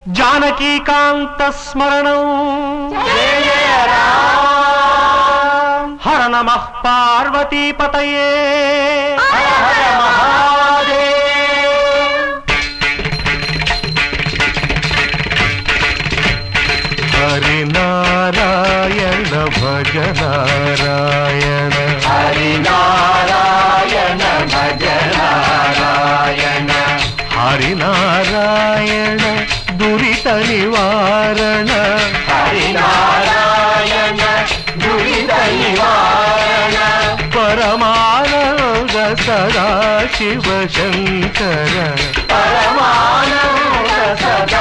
జానకీకాంత స్మరణం హర నమ పార్వతీపతయే హరినారాయణ భజ నారాయణ హరినారాయణ భజ నారాయణ హరినారాయణ దురిత నివారణ హరినారాయణ దురిత నివారణ పరమానంద సదా శివ శంకర పరమానంద సదా